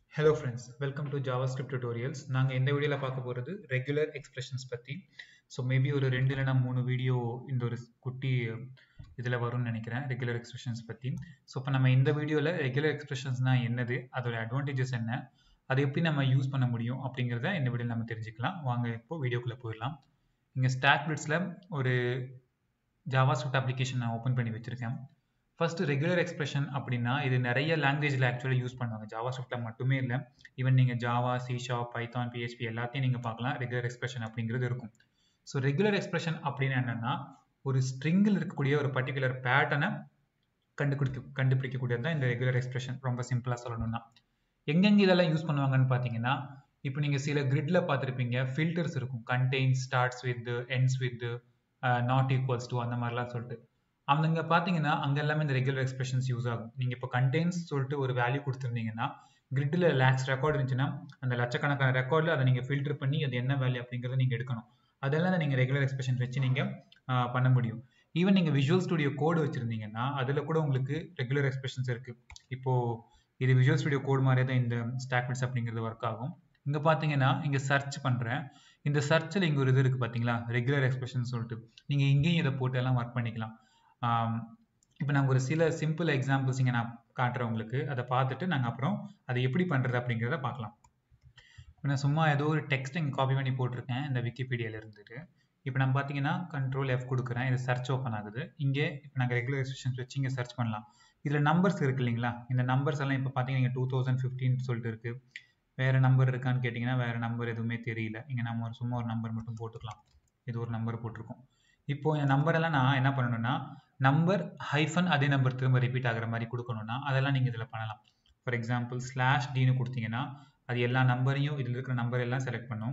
hello friends welcome to JavaScript tutorials நாங்கள் இந்த வீடியோவில் பார்க்க போகிறது ரெகுலர் எக்ஸ்பிரஷன்ஸ் பற்றி ஸோ மேபி ஒரு ரெண்டு இல்லைனா மூணு வீடியோ இந்த ஒரு குட்டி இதில் வரும்னு நினைக்கிறேன் ரெகுலர் எக்ஸ்பிரஷன்ஸ் பற்றி ஸோ இப்போ நம்ம இந்த வீடியோவில் ரெகுலர் எக்ஸ்பிரஷன்ஸ்னால் என்னது அதோட அட்வான்டேஜஸ் என்ன அதை எப்படி நம்ம யூஸ் பண்ண முடியும் அப்படிங்கிறத இந்த வீடியோவில் நம்ம தெரிஞ்சுக்கலாம் வாங்க இப்போ வீடியோக்குள்ளே போயிடலாம் இங்கே ஸ்டாக் பிட்ஸில் ஒரு ஜாவாஸ்கிரிப்ட் அப்ளிகேஷன் நான் ஓப்பன் பண்ணி வச்சுருக்கேன் ஃபர்ஸ்ட் ரெகுலர் எக்ஸ்பிரஷன் அப்படின்னா இது நிறைய லாங்குவேஜில் ஆக்சுவலாக யூஸ் பண்ணுவாங்க ஜாவா ஸ்கிரிப்டில் மட்டுமே இல்லை ஈவன் நீங்கள் ஜாவா சிஷா பைத்தான் பிஹெச்பி எல்லாத்தையும் நீங்கள் பார்க்கலாம் ரெகுலர் எக்ஸ்பிரஷன் அப்படிங்கிறது இருக்கும் ஸோ ரெகுலர் எக்ஸ்பிரஷன் அப்படின்னு என்னென்னா ஒரு ஸ்ட்ரிங்கில் இருக்கக்கூடிய ஒரு பர்டிகுலர் பேட்டர்னை கண்டுபிடிக்க கண்டுபிடிக்கக்கூடியது தான் இந்த ரெகுலர் எக்ஸ்பிரஷன் ரொம்ப சிம்பிளாக சொல்லணும்னா எங்கெங்கே இதெல்லாம் யூஸ் பண்ணுவாங்கன்னு பார்த்தீங்கன்னா இப்போ நீங்கள் சில கிரிட்ல பார்த்துருப்பீங்க ஃபில்டர்ஸ் இருக்கும் contain starts with ends with not equals to அந்த மாதிரிலாம் சொல்லிட்டு அங்கே பார்த்தீங்கன்னா அங்கே எல்லாமே இந்த ரெகுலர் எக்ஸ்பிரஷன்ஸ் யூஸ் ஆகும் நீங்கள் இப்போ கண்டெய்ன்ஸ் சொல்லிட்டு ஒரு வேல்யூ கொடுத்துருந்தீங்கன்னா கிரிட்டில் லேக்ஸ் ரெக்கார்டு இருந்துச்சுன்னா அந்த லட்சக்கணக்கான ரெக்கார்டில் அதை நீங்கள் ஃபில்டர் பண்ணி அது என்ன வேல்யூ அப்படிங்கிறத நீங்கள் எடுக்கணும் அதெல்லாம் நீங்கள் ரெகுலர் எக்ஸ்பிரஷன்ஸ் வச்சு நீங்கள் பண்ண முடியும் ஈவன் நீங்கள் விஷுவல் ஸ்டுடியோ கோடு வச்சுருந்தீங்கன்னா அதில் கூட உங்களுக்கு ரெகுலர் எக்ஸ்பிரஷன்ஸ் இருக்குது இப்போது இது விஷுவல் ஸ்டுடியோ கோடு மாதிரியே தான் இந்த ஸ்டாக்மெண்ட்ஸ் அப்படிங்கிறது ஒர்க் ஆகும் இங்கே பார்த்தீங்கன்னா இங்கே சர்ச் பண்ணுறேன் இந்த சர்ச்சில் இங்கே ஒரு இது இருக்குது பார்த்தீங்களா ரெகுலர் எக்ஸ்பிரஷன் சொல்லிட்டு நீங்கள் இங்கேயும் இதை போட்டு எல்லாம் ஒர்க் பண்ணிக்கலாம் இப்போ நாங்கள் ஒரு சில சிம்பிள் எக்ஸாம்பிள்ஸ் இங்கே நான் காட்டுறேன் உங்களுக்கு அதை பார்த்துட்டு நாங்கள் அப்புறம் அதை எப்படி பண்ணுறது அப்படிங்கிறத பார்க்கலாம் இப்போ நான் சும்மா ஏதோ ஒரு டெக்ஸ்ட் இங்கே காப்பி பண்ணி போட்டிருக்கேன் இந்த விக்கிபீடியாவில் இருந்துட்டு இப்போ நான் பார்த்தீங்கன்னா கண்ட்ரோல் எஃப் கொடுக்குறேன் இது சர்ச் ஓப்பன் ஆகுது இங்கே இப்போ நாங்கள் ரெகுலர் எக்ஸ்பிரஷன்ஸ் வச்சு இங்கே சர்ச் பண்ணலாம் இதில் நம்பர்ஸ் இருக்கு இல்லைங்களா இந்த நம்பர்ஸ் எல்லாம் இப்போ பார்த்தீங்கன்னா டூ தௌசண்ட் ஃபிஃப்டின் சொல்லிட்டு இருக்குது வேறு நம்பர் இருக்கான்னு கேட்டிங்கன்னா வேறு நம்பர் எதுவுமே தெரியல இங்கே நம்ம ஒரு சும்மா ஒரு நம்பர் மட்டும் போட்டுக்கலாம் இது ஒரு நம்பர் போட்டிருக்கோம் இப்போ இந்த நம்பர் எல்லாம் நான் என்ன பண்ணணும்னா நம்பர் ஹைஃபன் அதே நம்பர் திரும்ப ரிப்பீட் ஆகிற மாதிரி கொடுக்கணும்னா அதெல்லாம் நீங்கள் இதில் பண்ணலாம் ஃபார் எக்ஸாம்பிள் ஸ்லாஷ் டின்னு கொடுத்தீங்கன்னா அது எல்லா நம்பரையும் இதில் இருக்கிற நம்பர் எல்லாம் செலக்ட் பண்ணும்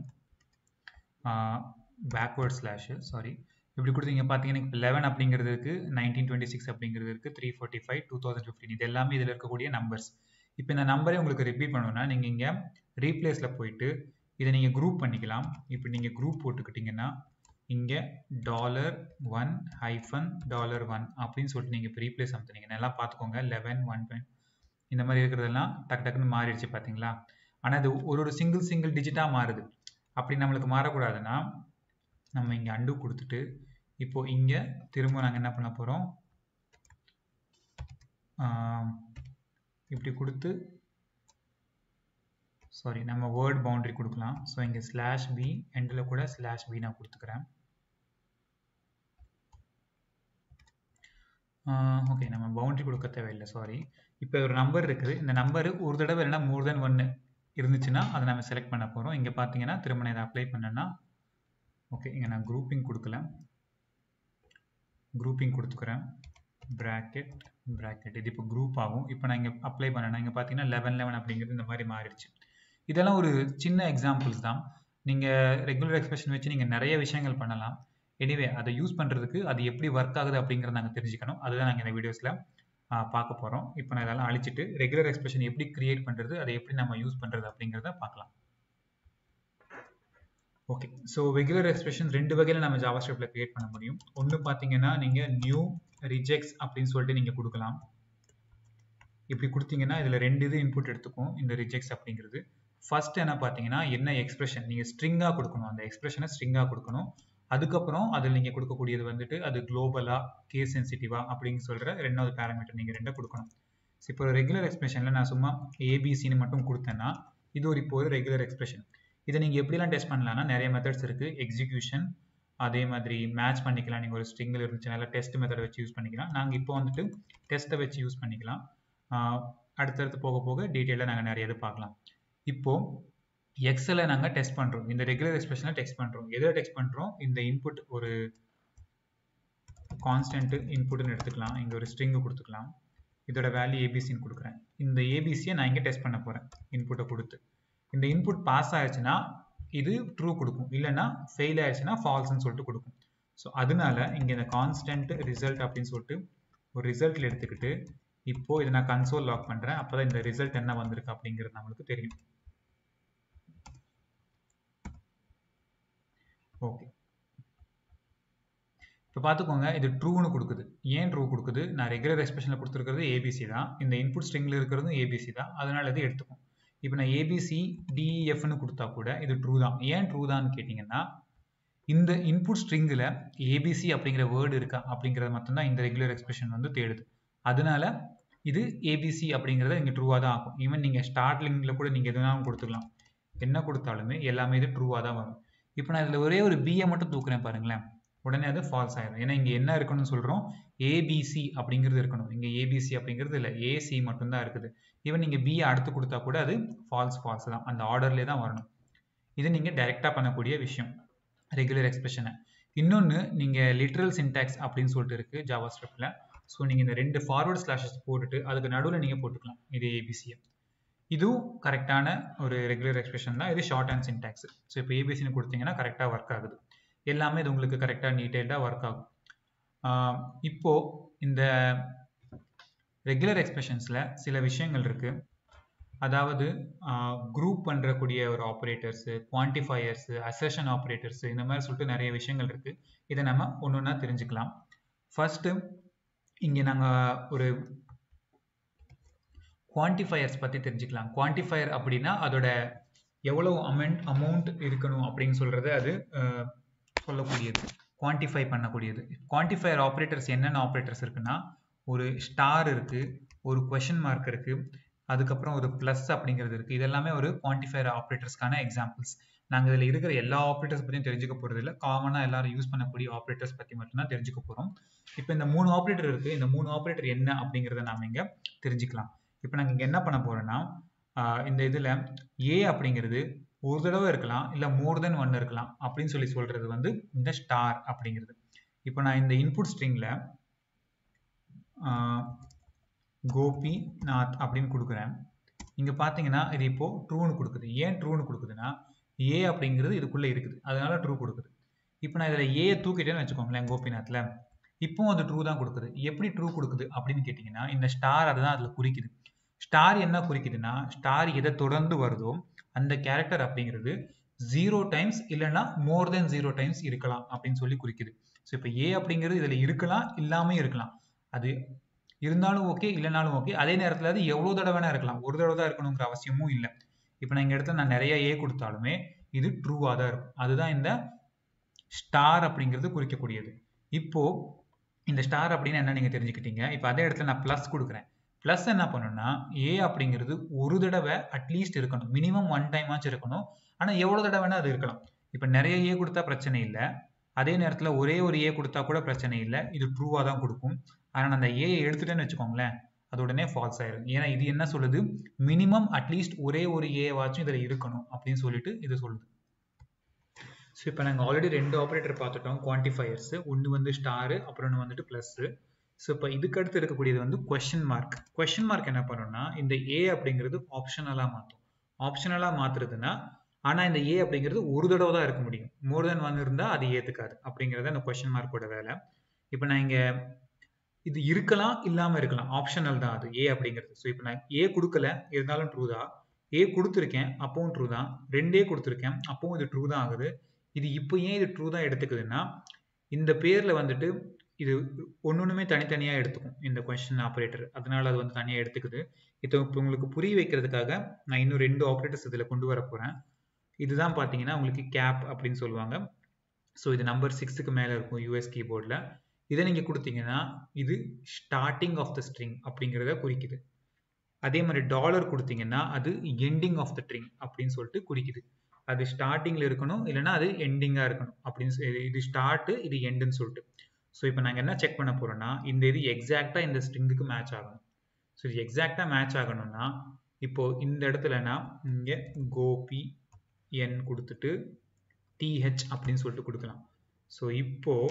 பேக்வேர்ட் ஸ்லாஷு சாரி இப்படி கொடுத்தீங்க பார்த்தீங்கன்னா இப்போ லெவன் அப்படிங்கிறதுக்கு நைன்டீன் டுவெண்ட்டி சிக்ஸ் அப்படிங்கிறது இருக்குது three forty five two thousand fifteen இது எல்லாமே இதில் இருக்கக்கூடிய நம்பர்ஸ் இப்போ இந்த நம்பரே உங்களுக்கு ரிப்பீட் பண்ணணும்னா நீங்கள் இங்கே ரீப்ளேஸில் போயிட்டு இதை நீங்கள் குரூப் பண்ணிக்கலாம் இப்போ நீங்கள் குரூப் போட்டுக்கிட்டிங்கன்னா இங்கே dollar one hyphen dollar one அப்படின்னு சொல்லிட்டு நீங்கள் இப்போ ரீப்ளேஸ் அமுத்துனீங்க நல்லா பார்த்துக்கோங்க லெவன் ஒன் பாயிண்ட் இந்த மாதிரி இருக்கிறதெல்லாம் டக்கு டக்குன்னு மாறிடுச்சு பார்த்தீங்களா ஆனால் இது ஒரு ஒரு சிங்கிள் சிங்கிள் டிஜிட்டாக மாறுது அப்படி நம்மளுக்கு மாறக்கூடாதுன்னா நம்ம இங்கே அண்டு கொடுத்துட்டு இப்போ இங்கே திரும்ப நாங்கள் என்ன பண்ண போகிறோம் இப்படி கொடுத்து சாரி நம்ம வேர்ட் பவுண்டரி கொடுக்கலாம் ஸோ இங்கே ஸ்லாஷ் பி எண்டில் கூட ஸ்லாஷ் பி நான் கொடுத்துக்கிறேன் ஓகே நம்ம பவுண்டரி கொடுக்க தேவையில்லை சாரி இப்போ ஒரு நம்பர் இருக்குது இந்த நம்பர் ஒரு தடவை இல்லைனா மோர் தென் ஒன்று இருந்துச்சுன்னா அதை நம்ம செலக்ட் பண்ண போகிறோம் இங்கே பார்த்தீங்கன்னா திரும்ப நான் இதை அப்ளை பண்ணேன்னா ஓகே இங்கே நான் குரூப்பிங் கொடுக்கல குரூப்பிங் கொடுத்துக்கிறேன் ப்ராக்கெட் ப்ராக்கெட் இது இப்போ குரூப் ஆகும் இப்போ நான் இங்கே அப்ளை பண்ணேன்னா இங்கே பார்த்தீங்கன்னா லெவன் லெவன் அப்படிங்கிறது இந்த மாதிரி மாறிடுச்சு இதெல்லாம் ஒரு சின்ன எக்ஸாம்பிள்ஸ் தான் நீங்கள் ரெகுலர் எக்ஸ்பிரஷன் வச்சு நீங்கள் நிறைய விஷயங்கள் பண்ணலாம் எனிவே அதை யூஸ் பண்ணுறதுக்கு அது எப்படி ஒர்க் ஆகுது அப்படிங்கிறத நாங்கள் தெரிஞ்சுக்கணும் அதுதான் நாங்கள் இந்த வீடியோஸில் பார்க்க போகிறோம் இப்போ நான் இதெல்லாம் அழிச்சிட்டு ரெகுலர் எக்ஸ்பிரஷன் எப்படி கிரியேட் பண்ணுறது அதை எப்படி நம்ம யூஸ் பண்ணுறது அப்படிங்கிறத பார்க்கலாம் ஓகே ஸோ ரெகுலர் எக்ஸ்பிரஷன் ரெண்டு வகையில் நம்ம ஜாவா ஸ்கிரிப்டில் கிரியேட் பண்ண முடியும் ஒன்று பார்த்தீங்கன்னா நீங்கள் நியூ ரிஜெக்ட்ஸ் அப்படின்னு சொல்லிட்டு நீங்கள் கொடுக்கலாம் இப்படி கொடுத்தீங்கன்னா இதில் ரெண்டு இது இன்புட் எடுத்துக்கும் இந்த ரிஜெக்ட்ஸ் அப்படிங்கிறது ஃபர்ஸ்ட் என்ன பார்த்தீங்கன்னா என்ன எக்ஸ்பிரஷன் நீங்கள் ஸ்ட்ரிங்காக கொடுக்கணும் அந்த எக்ஸ்பிரஷனை ஸ்ட்ரிங்காக கொடுக்கணும் அதுக்கப்புறம் அதில் நீங்கள் கொடுக்கக்கூடியது வந்துட்டு அது குளோபலா கேஸ் சென்சிட்டிவா அப்படின்னு சொல்கிற ரெண்டாவது பேராமீட்டர் நீங்கள் ரெண்டை கொடுக்கணும் இப்போ ஒரு ரெகுலர் எக்ஸ்பிரஷனில் நான் சும்மா ஏபிசின்னு மட்டும் கொடுத்தேன்னா இது ஒரு இப்போ ஒரு ரெகுலர் எக்ஸ்பிரஷன் இதை நீங்கள் எப்படிலாம் டெஸ்ட் பண்ணலாம்னா நிறைய மெத்தட்ஸ் இருக்குது எக்ஸிக்யூஷன் அதே மாதிரி மேட்ச் பண்ணிக்கலாம் நீங்கள் ஒரு ஸ்ட்ரிங்கில் இருந்துச்சுனால டெஸ்ட் மெத்தடை வச்சு யூஸ் பண்ணிக்கலாம் நாங்கள் இப்போ வந்துட்டு டெஸ்ட்டை வச்சு யூஸ் பண்ணிக்கலாம் அடுத்தடுத்து போக போக டீட்டெயிலாக நாங்கள் நிறைய இது பார்க்கலாம் இப்போது எக்ஸலை நாங்கள் டெஸ்ட் பண்ணுறோம் இந்த ரெகுலர் எக்ஸ்பிரஷனை டெஸ்ட் பண்ணுறோம் எதில் டெஸ்ட் பண்ணுறோம் இந்த இன்புட் ஒரு கான்ஸ்டன்ட் இன்புட்னு எடுத்துக்கலாம் இங்கே ஒரு ஸ்ட்ரிங்கு கொடுத்துக்கலாம் இதோட வேல்யூ ஏபிசின்னு கொடுக்குறேன் இந்த ஏபிசியை நான் இங்கே டெஸ்ட் பண்ண போகிறேன் இன்புட்டை கொடுத்து இந்த இன்புட் பாஸ் ஆயிடுச்சுன்னா இது ட்ரூ கொடுக்கும் இல்லைன்னா ஃபெயில் ஆயிடுச்சுன்னா ஃபால்ஸ்ன்னு சொல்லிட்டு கொடுக்கும் ஸோ அதனால இங்கே இந்த கான்ஸ்டன்ட் ரிசல்ட் அப்படின்னு சொல்லிட்டு ஒரு ரிசல்ட்டில் எடுத்துக்கிட்டு இப்போது இதை நான் கன்சோல் லாக் பண்ணுறேன் அப்போ தான் இந்த ரிசல்ட் என்ன வந்திருக்கு அப்படிங்கிறது நம்மளுக்கு தெரியும் ஓகே இப்போ பார்த்துக்கோங்க இது ட்ரூன்னு கொடுக்குது ஏன் ட்ரூ கொடுக்குது நான் ரெகுலர் எக்ஸ்பிரஷனில் கொடுத்துருக்கிறது ஏபிசி தான் இந்த இன்புட் ஸ்ட்ரிங்கில் இருக்கிறதும் ஏபிசி தான் அதனால இது எடுத்துக்கும் இப்போ நான் ஏபிசி டிஇஎஃப்னு கொடுத்தா கூட இது ட்ரூ தான் ஏன் ட்ரூ தான்னு கேட்டிங்கன்னா இந்த இன்புட் ஸ்ட்ரிங்கில் ஏபிசி அப்படிங்கிற வேர்டு இருக்கா அப்படிங்கிறது மட்டும்தான் இந்த ரெகுலர் எக்ஸ்பிரஷன் வந்து தேடுது அதனால இது ஏபிசி அப்படிங்கிறத இங்கே ட்ரூவாக தான் ஆகும் ஈவன் நீங்கள் ஸ்டார்ட் லிங்கில் கூட நீங்கள் எதுனாலும் கொடுத்துக்கலாம் என்ன கொடுத்தாலுமே எல்லாமே இது ட்ரூவாக தான் வரும் இப்போ நான் இதில் ஒரே ஒரு பியை மட்டும் தூக்குறேன் பாருங்களேன் உடனே அது ஃபால்ஸ் ஆயிடும் ஏன்னா இங்கே என்ன இருக்கணும்னு சொல்கிறோம் ஏபிசி அப்படிங்கிறது இருக்கணும் இங்கே ஏபிசி அப்படிங்கிறது இல்லை ஏசி மட்டும்தான் இருக்குது ஈவன் நீங்கள் பியை அடுத்து கொடுத்தா கூட அது ஃபால்ஸ் ஃபால்ஸ் தான் அந்த ஆர்டர்லேயே தான் வரணும் இது நீங்கள் டைரெக்டாக பண்ணக்கூடிய விஷயம் ரெகுலர் எக்ஸ்பிரஷனை இன்னொன்று நீங்கள் லிட்ரல் சின்டாக்ஸ் அப்படின்னு சொல்லிட்டு இருக்குது ஜாவா ஸ்கிரிப்டில் ஸோ நீங்கள் இந்த ரெண்டு ஃபார்வர்ட் ஸ்லாஷஸ் போட்டுட்டு அதுக்கு நடுவில் நீங்கள் போட்டுக்கலாம் இது ஏபிசியை இதுவும் கரெக்டான ஒரு ரெகுலர் எக்ஸ்பிரஷன் தான் இது ஷார்ட் அண்ட் சின்டாக்ஸ் ஸோ இப்போ ஏபிசின்னு கொடுத்தீங்கன்னா கரெக்டாக ஒர்க் ஆகுது எல்லாமே இது உங்களுக்கு கரெக்டாக டீட்டெயில்டாக ஒர்க் ஆகும் இப்போ இந்த ரெகுலர் எக்ஸ்பிரஷன்ஸில் சில விஷயங்கள் இருக்குது அதாவது குரூப் பண்ணுறக்கூடிய ஒரு ஆப்ரேட்டர்ஸு குவான்டிஃபயர்ஸு அசஷன் ஆப்ரேட்டர்ஸு இந்த மாதிரி சொல்லிட்டு நிறைய விஷயங்கள் இருக்குது இதை நம்ம ஒன்று ஒன்றா தெரிஞ்சுக்கலாம் ஃபர்ஸ்ட்டு இங்கே நாங்கள் ஒரு குவான்டிஃபயர்ஸ் பற்றி தெரிஞ்சுக்கலாம் குவான்டிஃபயர் அப்படின்னா அதோட எவ்வளோ அமௌண்ட் அமௌண்ட் இருக்கணும் அப்படின்னு சொல்கிறது அது சொல்லக்கூடியது குவான்டிஃபை பண்ணக்கூடியது குவான்டிஃபயர் ஆப்ரேட்டர்ஸ் என்னென்ன ஆப்ரேட்டர்ஸ் இருக்குன்னா ஒரு ஸ்டார் இருக்குது ஒரு கொஷின் மார்க் இருக்குது அதுக்கப்புறம் ஒரு ப்ளஸ் அப்படிங்கிறது இருக்குது இதெல்லாமே ஒரு குவான்டிஃபயர் ஆப்ரேட்டர்ஸ்க்கான எக்ஸாம்பிள்ஸ் நாங்கள் இதில் இருக்கிற எல்லா ஆப்ரேட்டர்ஸ் பற்றியும் தெரிஞ்சுக்க போகிறது இல்லை காமனாக எல்லாரும் யூஸ் பண்ணக்கூடிய ஆப்ரேட்டர்ஸ் பற்றி மட்டும்தான் தெரிஞ்சுக்க போகிறோம் இப்போ இந்த மூணு ஆப்ரேட்டர் இருக்குது இந்த மூணு ஆப்ரேட்டர் என்ன அப்படிங்கிறத நாம் இங்கே தெரிஞ்சுக்கலாம் இப்போ நாங்கள் இங்கே என்ன பண்ண போகிறோன்னா இந்த இதில் ஏ அப்படிங்கிறது ஒரு தடவை இருக்கலாம் இல்லை மோர் தென் ஒன் இருக்கலாம் அப்படின்னு சொல்லி சொல்கிறது வந்து இந்த ஸ்டார் அப்படிங்கிறது இப்போ நான் இந்த இன்புட் ஸ்ட்ரிங்கில் கோபி நாத் அப்படின்னு கொடுக்குறேன் இங்கே பார்த்தீங்கன்னா இது இப்போது ட்ரூன்னு கொடுக்குது ஏன் ட்ரூன்னு கொடுக்குதுன்னா ஏ அப்படிங்கிறது இதுக்குள்ளே இருக்குது அதனால ட்ரூ கொடுக்குது இப்போ நான் இதில் ஏ தூக்கிட்டேன்னு வச்சுக்கோங்களேன் கோபிநாத்தில் இப்போவும் அது ட்ரூ தான் கொடுக்குது எப்படி ட்ரூ கொடுக்குது அப்படின்னு கேட்டிங்கன்னா இந்த ஸ்டார் அதுதான் அதில் குறிக்குது ஸ்டார் என்ன குறிக்குதுன்னா ஸ்டார் எதை தொடர்ந்து வருதோ அந்த கேரக்டர் அப்படிங்கிறது ஜீரோ டைம்ஸ் இல்லைன்னா மோர் தென் ஜீரோ டைம்ஸ் இருக்கலாம் அப்படின்னு சொல்லி குறிக்குது ஸோ இப்போ ஏ அப்படிங்கிறது இதில் இருக்கலாம் இல்லாமல் இருக்கலாம் அது இருந்தாலும் ஓகே இல்லைனாலும் ஓகே அதே நேரத்தில் அது எவ்வளோ தடவை வேணா இருக்கலாம் ஒரு தடவை தான் இருக்கணுங்கிற அவசியமும் இல்லை இப்போ நான் இந்த இடத்துல நான் நிறைய ஏ கொடுத்தாலுமே இது ட்ரூவாக தான் இருக்கும் அதுதான் இந்த ஸ்டார் அப்படிங்கிறது குறிக்கக்கூடியது இப்போ இந்த ஸ்டார் அப்படின்னு என்ன நீங்கள் தெரிஞ்சுக்கிட்டீங்க இப்போ அதே இடத்துல நான் ப்ளஸ் கொடுக்குறேன் ப்ளஸ் என்ன பண்ணணும்னா ஏ அப்படிங்கிறது ஒரு தடவை அட்லீஸ்ட் இருக்கணும் மினிமம் ஒன் டைம் ஆச்சு இருக்கணும் ஆனால் எவ்வளோ தடவை வேணால் அது இருக்கலாம் இப்போ நிறைய ஏ கொடுத்தா பிரச்சனை இல்லை அதே நேரத்தில் ஒரே ஒரு ஏ கொடுத்தா கூட பிரச்சனை இல்லை இது ட்ரூவாக தான் கொடுக்கும் ஆனால் அந்த ஏ எடுத்துட்டேன்னு வச்சுக்கோங்களேன் அது உடனே ஃபால்ஸ் ஆயிரும் ஏன்னா இது என்ன சொல்லுது மினிமம் அட்லீஸ்ட் ஒரே ஒரு ஏவாச்சும் இதில் இருக்கணும் அப்படின்னு சொல்லிட்டு இது சொல்லுது ஸோ இப்போ நாங்கள் ஆல்ரெடி ரெண்டு ஆப்ரேட்டர் பார்த்துட்டோம் குவான்டிஃபயர்ஸ் ஒன்று வந்து ஸ்டாரு அப்புறம் ஒன்று வந்துட்டு ப்ளஸ்ஸு ஸோ இப்போ இதுக்கு அடுத்து இருக்கக்கூடியது வந்து கொஷின் மார்க் கொஷின் மார்க் என்ன பண்ணணும்னா இந்த ஏ அப்படிங்கிறது ஆப்ஷனலாக மாற்றும் ஆப்ஷனலாக மாற்றுறதுன்னா ஆனால் இந்த ஏ அப்படிங்கிறது ஒரு தடவை தான் இருக்க முடியும் மோர் தென் ஒன் இருந்தால் அது ஏற்றுக்காது அப்படிங்கிறது அந்த கொஷின் மார்க்கோட வேலை இப்போ நான் இங்கே இது இருக்கலாம் இல்லாமல் இருக்கலாம் ஆப்ஷனல் தான் அது ஏ அப்படிங்கிறது ஸோ இப்போ நான் ஏ கொடுக்கல இருந்தாலும் ட்ரூ தான் ஏ கொடுத்துருக்கேன் அப்பவும் ட்ரூ தான் ரெண்டே கொடுத்துருக்கேன் அப்பவும் இது ட்ரூ தான் ஆகுது இது இப்போ ஏன் இது ட்ரூ தான் எடுத்துக்குதுன்னா இந்த பேரில் வந்துட்டு இது ஒன்னொன்றுமே தனித்தனியாக எடுத்துக்கும் இந்த கொஷின் ஆப்ரேட்டர் அதனால அது வந்து தனியாக எடுத்துக்குது இப்போ இப்போ உங்களுக்கு புரிய வைக்கிறதுக்காக நான் இன்னும் ரெண்டு ஆப்ரேட்டர்ஸ் இதில் கொண்டு வர போகிறேன் இதுதான் பார்த்தீங்கன்னா உங்களுக்கு கேப் அப்படின்னு சொல்லுவாங்க ஸோ இது நம்பர் சிக்ஸுக்கு மேலே இருக்கும் யூஎஸ் கீபோர்டில் இதை நீங்கள் கொடுத்தீங்கன்னா இது ஸ்டார்டிங் ஆஃப் த ஸ்ட்ரிங் அப்படிங்கிறத குறிக்குது அதே மாதிரி டாலர் கொடுத்தீங்கன்னா அது எண்டிங் ஆஃப் த ட்ரிங் அப்படின்னு சொல்லிட்டு குறிக்குது அது ஸ்டார்டிங்கில் இருக்கணும் இல்லைன்னா அது எண்டிங்காக இருக்கணும் அப்படின்னு இது ஸ்டார்ட்டு இது எண்டுன்னு சொல்லிட்டு ஸோ இப்போ நாங்கள் என்ன செக் பண்ண போகிறோம்னா இந்த இது எக்ஸாக்டாக இந்த ஸ்ட்ரிங்குக்கு மேட்ச் ஆகணும் ஸோ இது எக்ஸாக்டாக மேட்ச் ஆகணும்னா இப்போது இந்த இடத்துலனா இங்கே கோபி என் கொடுத்துட்டு டிஹெச் அப்படின்னு சொல்லிட்டு கொடுக்கலாம் ஸோ இப்போது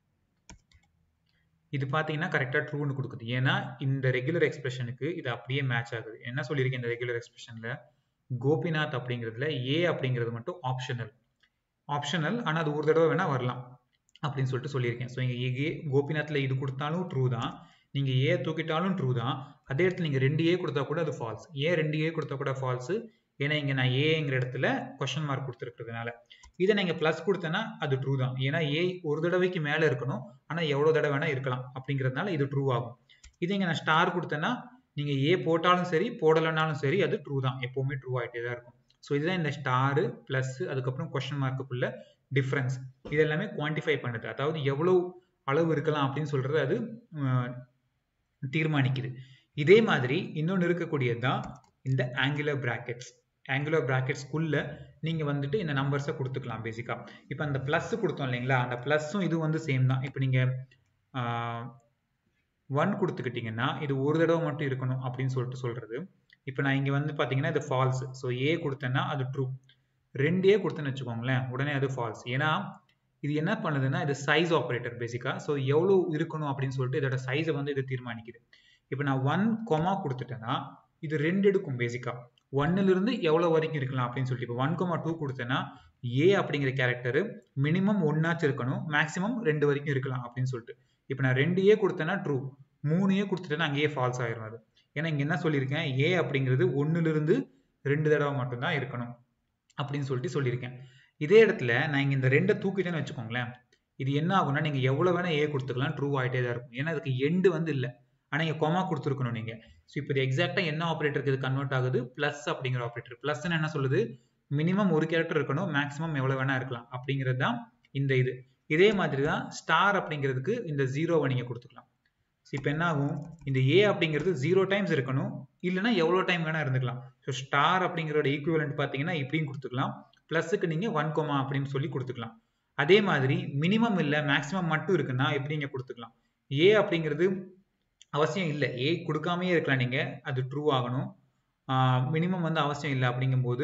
இது பார்த்தீங்கன்னா கரெக்டாக ட்ரூன்னு கொடுக்குது ஏன்னா இந்த ரெகுலர் எக்ஸ்பிரஷனுக்கு இது அப்படியே மேட்ச் ஆகுது என்ன சொல்லியிருக்கேன் இந்த ரெகுலர் எக்ஸ்பிரஷனில் கோபிநாத் அப்படிங்கிறதுல ஏ அப்படிங்கிறது மட்டும் ஆப்ஷனல் ஆப்ஷனல் ஆனால் அது ஒரு தடவை வேணால் வரலாம் அப்படின்னு சொல்லிட்டு சொல்லியிருக்கேன் ஸோ இங்கே ஏ கோபிநாத்தில் இது கொடுத்தாலும் ட்ரூ தான் நீங்கள் ஏ தூக்கிட்டாலும் ட்ரூ தான் அதே இடத்துல நீங்கள் ரெண்டு ஏ கொடுத்தா கூட அது ஃபால்ஸ் ஏ ரெண்டு ஏ கொடுத்தா கூட ஃபால்ஸு ஏன்னா இங்கே நான் ஏங்கிற இடத்துல கொஷன் மார்க் கொடுத்துருக்கிறதுனால இதை நீங்கள் ப்ளஸ் கொடுத்தேன்னா அது ட்ரூ தான் ஏன்னா ஏ ஒரு தடவைக்கு மேலே இருக்கணும் ஆனால் எவ்வளோ தடவை வேணால் இருக்கலாம் அப்படிங்கிறதுனால இது ட்ரூ ஆகும் இதே இங்கே நான் ஸ்டார் கொடுத்தேன்னா நீங்கள் ஏ போட்டாலும் சரி போடலைனாலும் சரி அது ட்ரூ தான் எப்போவுமே ட்ரூ ஆகிட்டே தான் இருக்கும் ஸோ இதுதான் இந்த ஸ்டாரு ப்ளஸ் அதுக்கப்புறம் கொஸ்டின் மார்க்குக்குள்ள டிஃப்ரென்ஸ் இது எல்லாமே குவான்டிஃபை பண்ணுது அதாவது எவ்வளோ அளவு இருக்கலாம் அப்படின்னு சொல்றது அது தீர்மானிக்குது இதே மாதிரி இன்னொன்று இருக்கக்கூடியது தான் இந்த ஆங்குலர் பிராக்கெட்ஸ் ஆங்குலர் பிராக்கெட்ஸ்க்குள்ள நீங்க வந்துட்டு இந்த நம்பர்ஸை கொடுத்துக்கலாம் பேசிக்கா இப்போ அந்த ப்ளஸ் கொடுத்தோம் இல்லைங்களா அந்த ப்ளஸ்ஸும் இது வந்து சேம் தான் இப்போ நீங்க ஒன் கொடுத்துக்கிட்டீங்கன்னா இது ஒரு தடவை மட்டும் இருக்கணும் அப்படின்னு சொல்லிட்டு சொல்றது இப்போ நான் இங்க வந்து பாத்தீங்கன்னா இது ஃபால்ஸ் ஸோ ஏ கொடுத்தேன்னா அது ட்ரூ ரெண்டு ஏ கொடுத்தேன்னு வச்சுக்கோங்களேன் உடனே அது ஃபால்ஸ் ஏன்னா இது என்ன பண்ணுதுன்னா இது சைஸ் ஆப்ரேட்டர் பேசிக்கா ஸோ எவ்வளோ இருக்கணும் அப்படின்னு சொல்லிட்டு இதோட சைஸை வந்து இது தீர்மானிக்குது இப்போ நான் ஒன் கொமா கொடுத்துட்டேன்னா இது ரெண்டு எடுக்கும் பேசிக்கா ஒன்னுல இருந்து எவ்வளவு வரைக்கும் இருக்கலாம் அப்படின்னு சொல்லிட்டு இப்போ ஒன் கொமா டூ கொடுத்தேன்னா ஏ அப்படிங்கிற கேரக்டர் மினிமம் ஒன்னாச்சும் இருக்கணும் மேக்ஸிமம் ரெண்டு வரைக்கும் இருக்கலாம் அப்படின்னு சொல்லிட்டு இப்போ நான் ரெண்டு ஏ கொடுத்தேன்னா ட்ரூ மூணு ஏ கொடுத்துட்டேன்னா அங்கேயே ஃபால்ஸ் ஆயிரும் அது ஏன்னா இங்க என்ன சொல்லியிருக்கேன் ஏ அப்படிங்கிறது ஒன்னுல இருந்து ரெண்டு தடவை மட்டும்தான் இருக்கணும் அப்படின்னு சொல்லிட்டு சொல்லியிருக்கேன் இதே இடத்துல நான் இங்க இந்த ரெண்டை தூக்கிட்டேன்னு வச்சுக்கோங்களேன் இது என்ன ஆகும்னா நீங்க எவ்வளவு வேணா ஏ கொடுத்துக்கலாம் ட்ரூ ஆகிட்டே தான் இருக்கும் ஏன்னா அதுக்கு எண்டு வந்து இல்லை ஆனா இங்க கொமா கொடுத்துருக்கணும் நீங்க ஸோ இப்போ இது எக்ஸாக்டா என்ன ஆப்ரேட்டருக்கு இது கன்வெர்ட் ஆகுது பிளஸ் அப்படிங்கிற ஆப்ரேட்டர் பிளஸ் என்ன சொல்லுது மினிமம் ஒரு கேரக்டர் இருக்கணும் மேக்ஸிமம் எவ்வளவு வேணா இருக்கலாம் அப்படிங்கிறது தான் இந்த இது இதே மாதிரி தான் ஸ்டார் அப்படிங்கிறதுக்கு இந்த ஜீரோவை நீங்க கொடுத்துக்கலாம் ஸோ இப்போ என்ன ஆகும் இந்த ஏ அப்படிங்கிறது ஜீரோ டைம்ஸ் இருக்கணும் இல்லைன்னா எவ்வளோ டைம் வேணா இருந்துக்கலாம் ஸோ ஸ்டார் அப்படிங்கிறோட ஈக்குவலண்ட் பார்த்தீங்கன்னா இப்படியும் கொடுத்துக்கலாம் ப்ளஸுக்கு நீங்கள் ஒன் கோமா அப்படின்னு சொல்லி கொடுத்துக்கலாம் அதே மாதிரி மினிமம் இல்லை மேக்ஸிமம் மட்டும் இருக்குன்னா எப்படி நீங்கள் கொடுத்துக்கலாம் ஏ அப்படிங்கிறது அவசியம் இல்லை ஏ கொடுக்காமையே இருக்கலாம் நீங்கள் அது ட்ரூ ஆகணும் மினிமம் வந்து அவசியம் இல்லை அப்படிங்கும்போது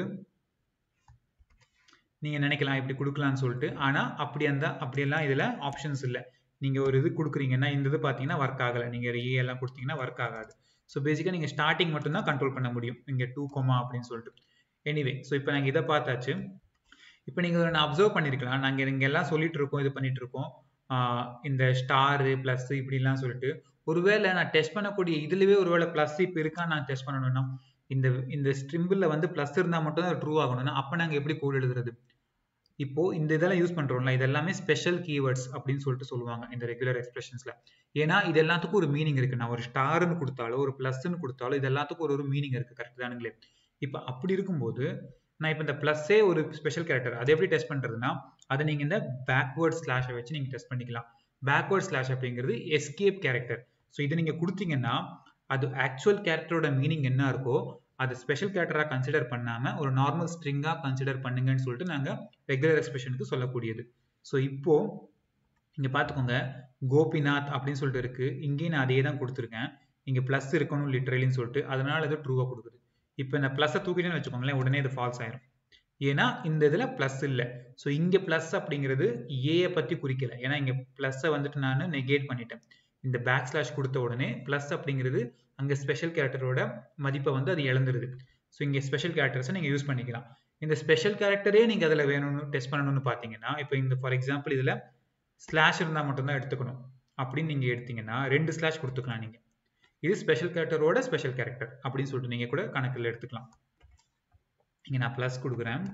நீங்கள் நினைக்கலாம் இப்படி கொடுக்கலாம்னு சொல்லிட்டு ஆனால் அப்படி அந்த அப்படியெல்லாம் இதில் ஆப்ஷன்ஸ் இல்லை நீங்கள் ஒரு இது கொடுக்குறீங்கன்னா இந்த இது பார்த்தீங்கன்னா ஒர்க் ஆகலை நீங்கள் ஏ எல்லாம் கொடுத்தீங்கன்னா ஒர்க் ஆகாது ஸோ பேசிக்காக நீங்கள் ஸ்டார்டிங் மட்டும்தான் கண்ட்ரோல் பண்ண முடியும் இங்கே டூ கொமா அப்படின்னு சொல்லிட்டு எனிவே ஸோ இப்போ நாங்கள் இதை பார்த்தாச்சு இப்போ நீங்கள் நான் அப்சர்வ் பண்ணியிருக்கலாம் நாங்கள் இங்கே எல்லாம் சொல்லிட்டு இருக்கோம் இது பண்ணிட்டு இருக்கோம் இந்த ஸ்டாரு ப்ளஸ் இப்படிலாம் சொல்லிட்டு ஒருவேளை நான் டெஸ்ட் பண்ணக்கூடிய இதுலவே ஒருவேளை ப்ளஸ் இப்போ இருக்கா நான் டெஸ்ட் பண்ணணும்னா இந்த இந்த ஸ்ட்ரிம்பிளில் வந்து ப்ளஸ் இருந்தால் மட்டும் தான் ட்ரூ ஆகணும்னா அப்போ நாங்கள் எப்படி கோட் எழுதுறது இப்போ இந்த இதெல்லாம் யூஸ் பண்றோம்ல இது எல்லாமே ஸ்பெஷல் கீவேர்ட்ஸ் அப்படின்னு சொல்லிட்டு சொல்லுவாங்க இந்த ரெகுலர் எக்ஸ்பிரஷன்ஸ்ல ஏன்னா இது எல்லாத்துக்கும் ஒரு மீனிங் இருக்கு நான் ஒரு ஸ்டார்னு கொடுத்தாலோ ஒரு பிளஸ்ன்னு கொடுத்தாலோ இது எல்லாத்துக்கும் ஒரு ஒரு மீனிங் இருக்கு கரெக்ட் தானுங்களே இப்போ அப்படி இருக்கும்போது நான் இப்போ இந்த பிளஸ்ஸே ஒரு ஸ்பெஷல் கேரக்டர் அதை எப்படி டெஸ்ட் பண்றதுன்னா அதை நீங்க இந்த பேக்வேர்ட் ஸ்லாஷை வச்சு நீங்க டெஸ்ட் பண்ணிக்கலாம் பேக்வேர்ட் ஸ்லாஷ் அப்படிங்கிறது எஸ்கேப் கேரக்டர் ஸோ இதை நீங்க கொடுத்தீங்கன்னா அது ஆக்சுவல் கேரக்டரோட மீனிங் என்ன இருக்கோ அது ஸ்பெஷல் கேரக்டராக கன்சிடர் பண்ணாமல் ஒரு நார்மல் ஸ்ட்ரிங்காக கன்சிடர் பண்ணுங்கன்னு சொல்லிட்டு நாங்கள் ரெகுலர் எக்ஸ்பிரஷனுக்கு சொல்லக்கூடியது ஸோ இப்போ இங்கே பார்த்துக்கோங்க கோபிநாத் அப்படின்னு சொல்லிட்டு இருக்கு இங்கேயும் நான் அதே தான் கொடுத்துருக்கேன் இங்கே ப்ளஸ் இருக்கணும் லிட்ரலின்னு சொல்லிட்டு அதனால இது ட்ரூவாக கொடுக்குது இப்போ இந்த ப்ளஸ்ஸை தூக்கிட்டேன்னு வச்சுக்கோங்களேன் உடனே இது ஃபால்ஸ் ஆயிரும் ஏன்னா இந்த இதில் ப்ளஸ் இல்லை ஸோ இங்கே ப்ளஸ் அப்படிங்கிறது ஏயை பற்றி குறிக்கல ஏன்னா இங்கே ப்ளஸ்ஸை வந்துட்டு நான் நெகேட் பண்ணிட்டேன் இந்த பேக் ஸ்லாஷ் கொடுத்த உடனே ப்ளஸ் அப்படிங்கிறது அங்கே ஸ்பெஷல் கேரக்டரோட மதிப்பை வந்து அது இழந்துருது ஸோ இங்கே ஸ்பெஷல் கேரக்டர்ஸை நீங்கள் யூஸ் பண்ணிக்கலாம் இந்த ஸ்பெஷல் கேரக்டரே நீங்கள் அதில் வேணும்னு டெஸ்ட் பண்ணணும்னு பார்த்தீங்கன்னா இப்போ இந்த ஃபார் எக்ஸாம்பிள் இதில் ஸ்லாஷ் இருந்தால் மட்டும்தான் எடுத்துக்கணும் அப்படின்னு நீங்கள் எடுத்தீங்கன்னா ரெண்டு ஸ்லாஷ் கொடுத்துக்கலாம் நீங்கள் இது ஸ்பெஷல் கேரக்டரோட ஸ்பெஷல் கேரக்டர் அப்படின்னு சொல்லிட்டு நீங்கள் கூட கணக்கில் எடுத்துக்கலாம் இங்கே நான் ப்ளஸ் கொடுக்குறேன்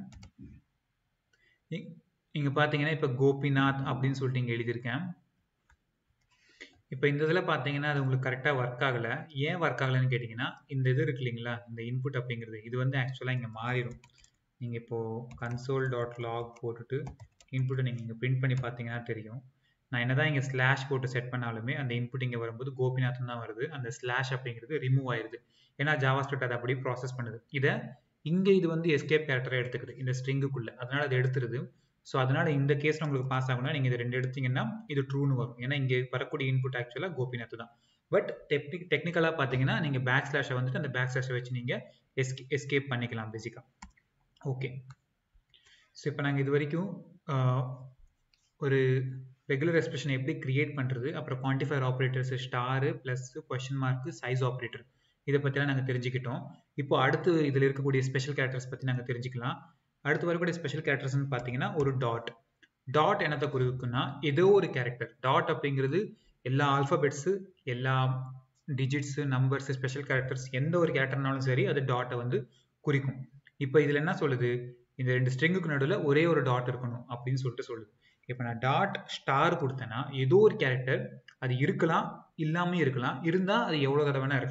இங்கே பார்த்தீங்கன்னா இப்போ கோபிநாத் அப்படின்னு சொல்லிட்டு இங்கே எழுதியிருக்கேன் இப்போ இந்த இதில் பார்த்தீங்கன்னா அது உங்களுக்கு கரெக்டாக ஒர்க் ஆகலை ஏன் ஒர்க் ஆகலைன்னு கேட்டிங்கன்னா இந்த இது இருக்கு இல்லைங்களா இந்த இன்புட் அப்படிங்கிறது இது வந்து ஆக்சுவலாக இங்கே மாறிடும் நீங்கள் இப்போது கன்சோல் டாட் லாக் போட்டுட்டு இன்புட்டை நீங்கள் இங்கே பிரிண்ட் பண்ணி பார்த்தீங்கன்னா தெரியும் நான் என்ன தான் இங்கே ஸ்லாஷ் போட்டு செட் பண்ணாலுமே அந்த இன்புட் இங்கே வரும்போது கோபிநாத்னு தான் வருது அந்த ஸ்லாஷ் அப்படிங்கிறது ரிமூவ் ஆயிடுது ஏன்னா ஜாவா ஸ்கிரிப்ட் அதை அப்படி ப்ராசஸ் பண்ணுது இதை இங்கே இது வந்து எஸ்கேப் கேரக்டரை எடுத்துக்குது இந்த ஸ்ட்ரிங்குக்குள்ளே அதனால் அது எடுத்துருது ஸோ அதனால இந்த கேஸ்ல உங்களுக்கு பாஸ் ஆகணும்னா நீங்க இது ரெண்டு எடுத்தீங்கன்னா இது ட்ரூன்னு வரும் ஏன்னா இங்க வரக்கூடிய இன்புட் ஆக்சுவலா கோபிநாத் தான் பட் டெக்னிக் டெக்னிக்கலா பாத்தீங்கன்னா நீங்க பேக் ஸ்லாஷை வந்துட்டு அந்த பேக் ஸ்லாஷை வச்சு நீங்க எஸ்கே எஸ்கேப் பண்ணிக்கலாம் பேசிக்கா ஓகே ஸோ இப்போ நாங்கள் இது வரைக்கும் ஒரு ரெகுலர் எக்ஸ்பிரஷன் எப்படி கிரியேட் பண்ணுறது அப்புறம் quantifier operators star plus question mark size operator இதை பற்றிலாம் நாங்கள் தெரிஞ்சுக்கிட்டோம் இப்போ அடுத்து இதில் இருக்கக்கூடிய ஸ்பெஷல் கேரக்டர்ஸ் பற்றி நாங்கள் தெரிஞ்சுக்கலாம் அடுத்து வரக்கூடிய ஸ்பெஷல் கேரக்டர்ஸ்னு பார்த்தீங்கன்னா ஒரு டாட் டாட் என்னத்தை குறிக்குன்னா ஏதோ ஒரு கேரக்டர் டாட் அப்படிங்கிறது எல்லா ஆல்ஃபபெட்ஸு எல்லா டிஜிட்ஸு நம்பர்ஸ் ஸ்பெஷல் கேரக்டர்ஸ் எந்த ஒரு கேரக்டர்னாலும் சரி அது டாட்டை வந்து குறிக்கும் இப்போ இதில் என்ன சொல்லுது இந்த ரெண்டு ஸ்ட்ரிங்குக்கு நடுவில் ஒரே ஒரு டாட் இருக்கணும் அப்படின்னு சொல்லிட்டு சொல்லுது இப்போ நான் டாட் ஸ்டார் கொடுத்தேன்னா ஏதோ ஒரு கேரக்டர் அது இருக்கலாம் இல்லாமல் இருக்கலாம் இருந்தால் அது எவ்வளோ தடவை வேணா இருக்கலாம்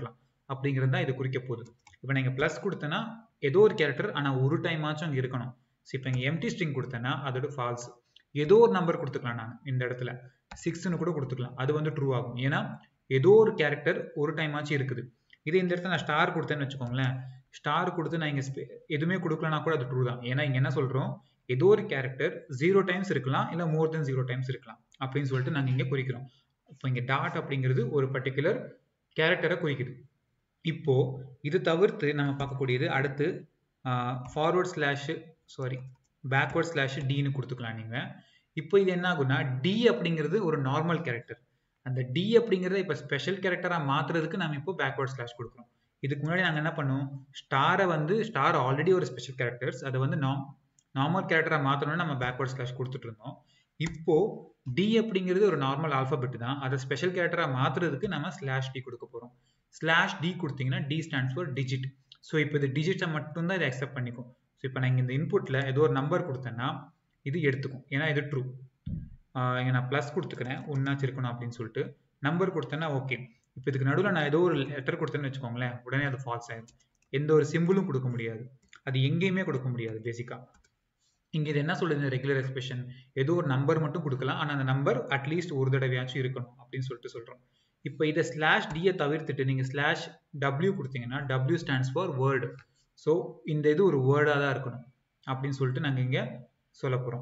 அப்படிங்கிறது தான் இது குறிக்க போகுது இப்போ நீங்கள் ப்ளஸ் கொடுத்தேன்னா ஏதோ ஒரு கேரக்டர் ஆனால் ஒரு டைம் ஆச்சும் அங்கே இருக்கணும் ஸோ இப்போ இங்கே எம்டி ஸ்ட்ரிங் கொடுத்தேன்னா அதோட ஃபால்ஸ் ஏதோ ஒரு நம்பர் கொடுத்துக்கலாம் நான் இந்த இடத்துல சிக்ஸ்னு கூட கொடுத்துக்கலாம் அது வந்து ட்ரூ ஆகும் ஏன்னா ஏதோ ஒரு கேரக்டர் ஒரு டைம் ஆச்சு இருக்குது இது இந்த இடத்துல நான் ஸ்டார் கொடுத்தேன்னு வச்சுக்கோங்களேன் ஸ்டார் கொடுத்து நான் இங்கே எதுவுமே கொடுக்கலனா கூட அது ட்ரூ தான் ஏன்னா இங்கே என்ன சொல்கிறோம் ஏதோ ஒரு கேரக்டர் ஜீரோ டைம்ஸ் இருக்கலாம் இல்லை மோர் தென் ஜீரோ டைம்ஸ் இருக்கலாம் அப்படின்னு சொல்லிட்டு நாங்கள் இங்கே குறிக்கிறோம் இப்போ இங்கே டாட் அப்படிங்கிறது ஒரு பர்டிகுலர் கேரக்டரை குறிக்குது இப்போ இது தவிர்த்து நம்ம பார்க்கக்கூடியது அடுத்து forward slash sorry backward slash டின்னு கொடுத்துக்கலாம் நீங்கள் இப்போ இது என்ன ஆகும்னா டி அப்படிங்கிறது ஒரு நார்மல் கேரக்டர் அந்த டி அப்படிங்கிறத இப்போ ஸ்பெஷல் கேரக்டராக மாற்றுறதுக்கு நம்ம இப்போ பேக்வர்ட் ஸ்லாஷ் கொடுக்குறோம் இதுக்கு முன்னாடி நாங்கள் என்ன பண்ணோம் ஸ்டாரை வந்து ஸ்டார் ஆல்ரெடி ஒரு ஸ்பெஷல் கேரக்டர்ஸ் அதை வந்து நாம் நார்மல் கேரக்டராக மாற்றணும்னு நம்ம பேக்வர்ட் ஸ்லாஷ் கொடுத்துட்டு இருந்தோம் இப்போ டி அப்படிங்கிறது ஒரு நார்மல் ஆல்ஃபபெட் தான் அதை ஸ்பெஷல் கேரக்டராக மாற்றுறதுக்கு நம்ம ஸ்லாஷ் டி கொடுக்க போகிறோம் ஸ்லாஷ் டி கொடுத்தீங்கன்னா D stands for digit so இப்போ இது டிஜிட்டை மட்டும்தான் இதை அக்செப்ட் பண்ணிக்கும் ஸோ இப்போ நான் இந்த இன்புட்டில் ஏதோ ஒரு நம்பர் கொடுத்தேன்னா இது எடுத்துக்கும் ஏன்னா இது ட்ரூ இங்கே நான் ப்ளஸ் கொடுத்துக்கிறேன் ஒன்றாச்சு இருக்கணும் அப்படின்னு சொல்லிட்டு நம்பர் கொடுத்தேன்னா ஓகே இப்போ இதுக்கு நடுவில் நான் ஏதோ ஒரு லெட்டர் கொடுத்தேன்னு வச்சுக்கோங்களேன் உடனே அது ஃபால்ஸ் ஆயிடும் எந்த ஒரு சிம்பிளும் கொடுக்க முடியாது அது எங்கேயுமே கொடுக்க முடியாது பேசிக்காக இங்கே இது என்ன சொல்லுது ரெகுலர் எக்ஸ்பிரஷன் ஏதோ ஒரு நம்பர் மட்டும் கொடுக்கலாம் ஆனால் அந்த நம்பர் அட்லீஸ்ட் ஒரு தடவையாச்சும் இருக்கணும் அப்படின்னு சொல்லிட்டு சொல்கிறோம் இப்போ இதை ஸ்லாஷ் டியை தவிர்த்துட்டு நீங்கள் ஸ்லாஷ் டபிள்யூ கொடுத்தீங்கன்னா W stands for word so இந்த இது ஒரு வேர்டாக தான் இருக்கணும் அப்படின்னு சொல்லிட்டு நாங்கள் இங்கே சொல்ல போகிறோம்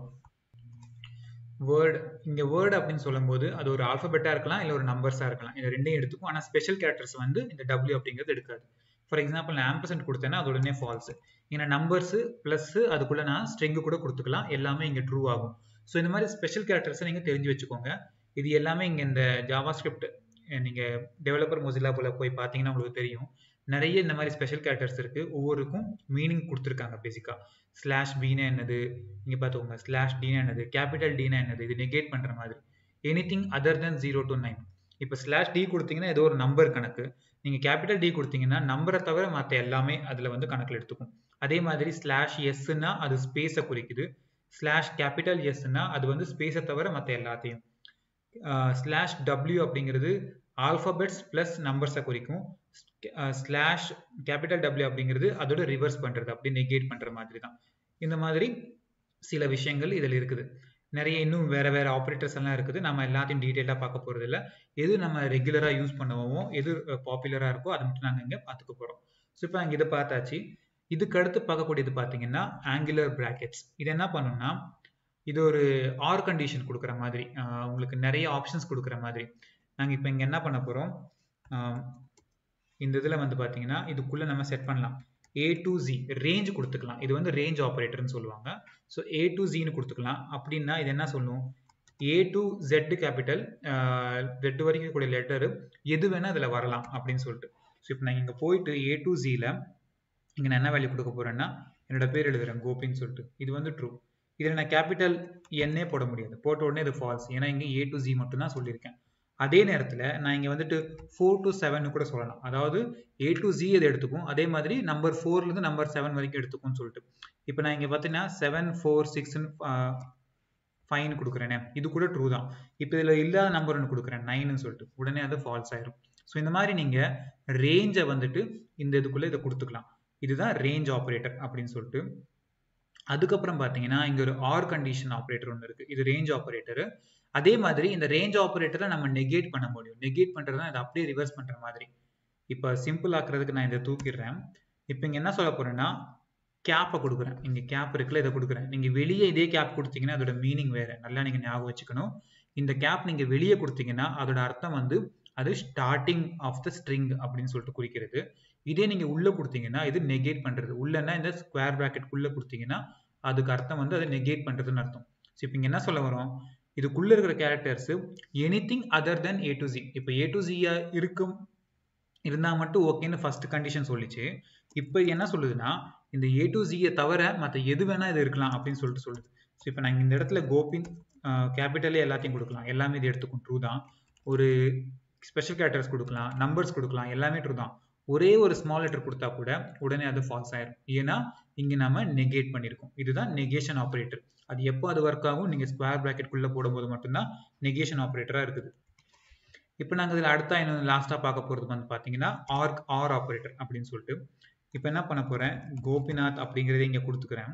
வேர்டு இங்கே வேர்டு அப்படின்னு சொல்லும்போது அது ஒரு ஆல்ஃபபெட்டாக இருக்கலாம் இல்லை ஒரு நம்பர்ஸாக இருக்கலாம் இது ரெண்டையும் எடுத்துக்கும் ஆனால் ஸ்பெஷல் கேரக்டர்ஸ் வந்து இந்த டபிள்யூ அப்படிங்கிறது எடுக்காது ஃபார் எக்ஸாம்பிள் நான் ஆம்பர்சன்ட் கொடுத்தேன்னா அது உடனே ஃபால்ஸ் ஏன்னா நம்பர்ஸு ப்ளஸ் அதுக்குள்ளே நான் ஸ்ட்ரிங்கு கூட கொடுத்துக்கலாம் எல்லாமே இங்கே ட்ரூ ஆகும் ஸோ இந்த மாதிரி ஸ்பெஷல் கேரக்டர்ஸை நீங்கள் தெரிஞ்சு வச்சுக்கோங்க இது எல்லாமே இங்கே இந்த ஜாவா ஸ்கிரிப்ட் நீங்கள் டெவலப்பர் மொசிலா போல போய் பார்த்தீங்கன்னா உங்களுக்கு தெரியும் நிறைய இந்த மாதிரி ஸ்பெஷல் கேரக்டர்ஸ் இருக்குது ஒவ்வொருக்கும் மீனிங் கொடுத்துருக்காங்க பேசிக்காக ஸ்லாஷ் பினா என்னது இங்கே பார்த்துக்கோங்க ஸ்லாஷ் டினா என்னது கேபிட்டல் டினா என்னது இது நெகேட் பண்ணுற மாதிரி anything other than zero to nine இப்போ ஸ்லாஷ் டி கொடுத்தீங்கன்னா ஏதோ ஒரு நம்பர் கணக்கு நீங்கள் கேபிட்டல் டி கொடுத்தீங்கன்னா நம்பரை தவிர மற்ற எல்லாமே அதில் வந்து கணக்கில் எடுத்துக்கும் அதே மாதிரி ஸ்லாஷ் எஸ்ன்னா அது ஸ்பேஸை குறிக்குது ஸ்லாஷ் கேபிட்டல் எஸ்ன்னா அது வந்து ஸ்பேஸை தவிர மற்ற எல்லாத்தையும் ஸ்லாஷ் டபிள்யூ அப்படிங்கிறது ஆல்ஃபபெட்ஸ் ப்ளஸ் நம்பர்ஸை குறிக்கும் ஸ்லாஷ் கேபிட்டல் டபிள்யூ அப்படிங்கிறது அதோட ரிவர்ஸ் பண்ணுறது அப்படி நெகேட் பண்ணுற மாதிரி தான் இந்த மாதிரி சில விஷயங்கள் இதில் இருக்குது நிறைய இன்னும் வேற வேற ஆப்ரேட்டர்ஸ் எல்லாம் இருக்குது நம்ம எல்லாத்தையும் டீட்டெயிலாக பார்க்க போகிறது இல்லை எது நம்ம ரெகுலராக யூஸ் பண்ணுவோமோ எது பாப்புலராக இருக்கோ அதை மட்டும் நாங்கள் இங்கே பார்த்துக்க போகிறோம் ஸோ இப்போ அங்கே இதை பார்த்தாச்சு இதுக்கு அடுத்து பார்க்கக்கூடியது பார்த்தீங்கன்னா ஆங்குலர் பிராக்கெட்ஸ் இது என்ன பண்ணணும்னா இது ஒரு ஆர் கண்டிஷன் கொடுக்குற மாதிரி உங்களுக்கு நிறைய ஆப்ஷன்ஸ் கொடுக்குற மாதிரி நாங்கள் இப்போ இங்கே என்ன பண்ண போகிறோம் இந்த இதில் வந்து பார்த்தீங்கன்னா இதுக்குள்ளே நம்ம செட் பண்ணலாம் ஏ டு ஜி ரேஞ்ச் கொடுத்துக்கலாம் இது வந்து ரேஞ்ச் ஆப்ரேட்டர்னு சொல்லுவாங்க ஸோ ஏ டு ஜின்னு கொடுத்துக்கலாம் அப்படின்னா இது என்ன சொல்லும் A to Z capital Z வரைக்கும் கூடிய லெட்டரு எது வேணால் அதில் வரலாம் அப்படின்னு சொல்லிட்டு ஸோ இப்போ நான் இங்கே போயிட்டு ஏ டு ஜியில் இங்கே நான் என்ன வேல்யூ கொடுக்க போகிறேன்னா என்னோட பேர் எழுதுறேன் கோபின்னு சொல்லிட்டு இது வந்து ட்ரூ இதில் நான் கேபிட்டல் என்னே போட முடியாது போட்ட உடனே இது ஃபால்ஸ் ஏன்னா இங்கே ஏ டு ஜி மட்டும் தான் சொல்லியிருக்கேன் அதே நேரத்தில் நான் இங்கே வந்துட்டு ஃபோர் டு செவன் கூட சொல்லலாம் அதாவது ஏ டு ஜி இது எடுத்துக்கும் அதே மாதிரி நம்பர் ஃபோர்லேருந்து நம்பர் செவன் வரைக்கும் எடுத்துக்கும்னு சொல்லிட்டு இப்போ நான் இங்கே பார்த்தீங்கன்னா செவன் ஃபோர் சிக்ஸ்னு ஃபைன் கொடுக்குறேனே இது கூட ட்ரூ தான் இப்போ இதில் இல்லாத நம்பர் ஒன்று கொடுக்குறேன் நைன்னு சொல்லிட்டு உடனே அது ஃபால்ஸ் ஆயிரும் ஸோ இந்த மாதிரி நீங்கள் ரேஞ்சை வந்துட்டு இந்த இதுக்குள்ளே இதை கொடுத்துக்கலாம் இதுதான் ரேஞ்ச் ஆப்ரேட்டர் அப்படின்னு சொல்லிட்டு அதுக்கப்புறம் பார்த்தீங்கன்னா இங்கே ஒரு ஆர் கண்டிஷன் ஆப்ரேட்டர் ஒன்று இருக்குது இது ரேஞ்ச் ஆப்ரேட்டரு அதே மாதிரி இந்த ரேஞ்ச் ஆப்ரேட்டரை நம்ம நெகேட் பண்ண முடியும் நெகேட் பண்ணுறது தான் இதை அப்படியே ரிவர்ஸ் பண்ணுற மாதிரி இப்போ சிம்பிள் ஆக்குறதுக்கு நான் இதை தூக்கிடுறேன் இப்போ இங்கே என்ன சொல்ல போகிறேன்னா கேப்பை கொடுக்குறேன் இங்கே கேப் இருக்குல்ல இதை கொடுக்குறேன் நீங்கள் வெளியே இதே கேப் கொடுத்தீங்கன்னா அதோட மீனிங் வேறு நல்லா நீங்கள் ஞாபகம் வச்சுக்கணும் இந்த கேப் நீங்கள் வெளியே கொடுத்தீங்கன்னா அதோட அர்த்தம் வந்து அது ஸ்டார்டிங் ஆஃப் த ஸ்ட்ரிங் அப்படின்னு சொல்லிட்டு குறிக்கிறது இதே நீங்கள் உள்ளே கொடுத்தீங்கன்னா இது நெகேட் பண்ணுறது உள்ளன்னா இந்த ஸ்கொயர் ப்ராக்கெட்குள்ளே கொடுத்தீங்கன்னா அதுக்கு அர்த்தம் வந்து அதை நெகேட் பண்ணுறதுன்னு அர்த்தம் ஸோ இப்போ இங்கே என்ன சொல்ல வரோம் இதுக்குள்ளே இருக்கிற characters anything other than A to G இப்போ ஏ டு ஜியாக இருக்கும் இருந்தால் மட்டும் ஓகேன்னு ஃபர்ஸ்ட் கண்டிஷன் சொல்லிச்சு இப்போ என்ன சொல்லுதுன்னா இந்த ஏ டு ஜியை தவிர மற்ற எது வேணால் இது இருக்கலாம் அப்படின்னு சொல்லிட்டு சொல்லுது ஸோ இப்போ நாங்கள் இந்த இடத்துல கோபின் கேபிட்டலே எல்லாத்தையும் கொடுக்கலாம் எல்லாமே இது எடுத்துக்கும் ட்ரூ தான் ஒரு ஸ்பெஷல் கேரக்டர்ஸ் கொடுக்கலாம் நம்பர்ஸ் கொடுக்கலாம் எல்லாமே ட்ரூ தான் ஒரே ஒரு ஸ்மால் லெட்டர் கொடுத்தா கூட உடனே அது ஃபால்ஸ் ஆயிரும் ஏன்னா இங்கே நம்ம நெகேட் பண்ணியிருக்கோம் இதுதான் நெகேஷன் ஆப்ரேட்டர் அது எப்போ அது ஒர்க் ஆகும் நீங்கள் ஸ்கொயர் ப்ராக்கெட்குள்ளே போடும்போது மட்டும்தான் நெகேஷன் ஆப்ரேட்டராக இருக்குது இப்போ நாங்கள் இதில் அடுத்தா இன்னும் லாஸ்ட்டாக பார்க்க போகிறது வந்து பார்த்தீங்கன்னா ஆர்க் ஆர் ஆப்ரேட்டர் அப்படின்னு சொல்லிட்டு இப்போ என்ன பண்ண போகிறேன் கோபிநாத் அப்படிங்கிறத இங்கே கொடுத்துக்கிறேன்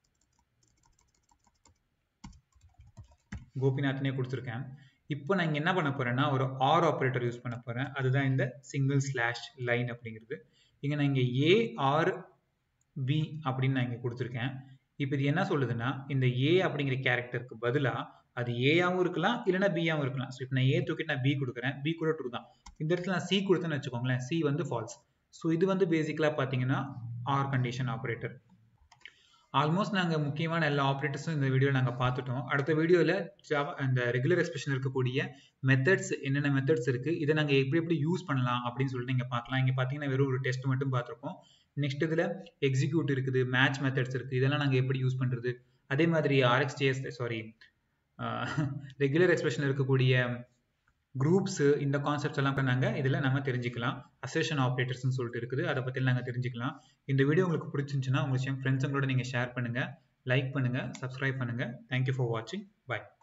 கோபிநாத்னே கொடுத்துருக்கேன் இப்போ நான் இங்கே என்ன பண்ண போகிறேன்னா ஒரு ஆர் ஆப்ரேட்டர் யூஸ் பண்ண போகிறேன் அதுதான் இந்த சிங்கிள் ஸ்லாஷ் லைன் அப்படிங்கிறது இங்கே நான் இங்கே ஏ ஆர் பி அப்படின்னு நான் இங்கே கொடுத்துருக்கேன் இப்போ இது என்ன சொல்லுதுன்னா இந்த ஏ அப்படிங்கிற கேரக்டருக்கு பதிலாக அது ஏயாவும் இருக்கலாம் இல்லைனா பியாவும் இருக்கலாம் ஸோ இப்போ நான் ஏ தூக்கிட்டு நான் பி கொடுக்குறேன் பி கூட ட்ரூ தான் இந்த இடத்துல நான் சி கொடுத்தேன்னு வச்சுக்கோங்களேன் சி வந்து ஃபால்ஸ் ஸோ இது வந்து பேசிக்கலாக பார்த்தீங்கன்னா ஆர் கண்டிஷன் ஆப்ரேட்டர் ஆல்மோஸ்ட் நாங்கள் முக்கியமான எல்லா ஆப்ரேட்டர்ஸும் இந்த வீடியோவில் நாங்கள் பார்த்துட்டோம் அடுத்த வீடியோவில் ஜாவா அந்த ரெகுலர் எக்ஸ்பிரஷன் இருக்கக்கூடிய மெத்தட்ஸ் என்னென்ன மெத்தட்ஸ் இருக்குது இதை நாங்கள் எப்படி எப்படி யூஸ் பண்ணலாம் அப்படின்னு சொல்லிட்டு நீங்கள் பார்க்கலாம் இங்கே பார்த்தீங்கன்னா வெறும் ஒரு டெஸ்ட் மட்டும் பார்த்துருக்கோம் நெக்ஸ்ட் இதில் எக்ஸிக்யூட் இருக்குது மேட்ச் மெத்தட்ஸ் இருக்குது இதெல்லாம் நாங்கள் எப்படி யூஸ் பண்ணுறது அதே மாதிரி ஆர்எக்ஸ்டிஎஸ் சாரி ரெகுலர் எக்ஸ்பிரஷன் இருக்கக்கூடிய குரூப்ஸு இந்த கான்செப்ட்ஸ் எல்லாம் நாங்கள் இதில் நம்ம தெரிஞ்சுக்கலாம் அசேஷன் ஆப்ரேட்டர்ஸ்னு சொல்லிட்டு இருக்குது அதை பற்றி நாங்கள் தெரிஞ்சுக்கலாம் இந்த வீடியோ உங்களுக்கு பிடிச்சிருந்துச்சுன்னா உங்கள் ஃப்ரெண்ட்ஸுங்களோட நீங்கள் ஷேர் பண்ணுங்கள் லைக் பண்ணுங்கள் சப்ஸ்கிரைப் பண்ணுங்கள் தேங்க்யூ ஃபார் வாட்சிங் பாய்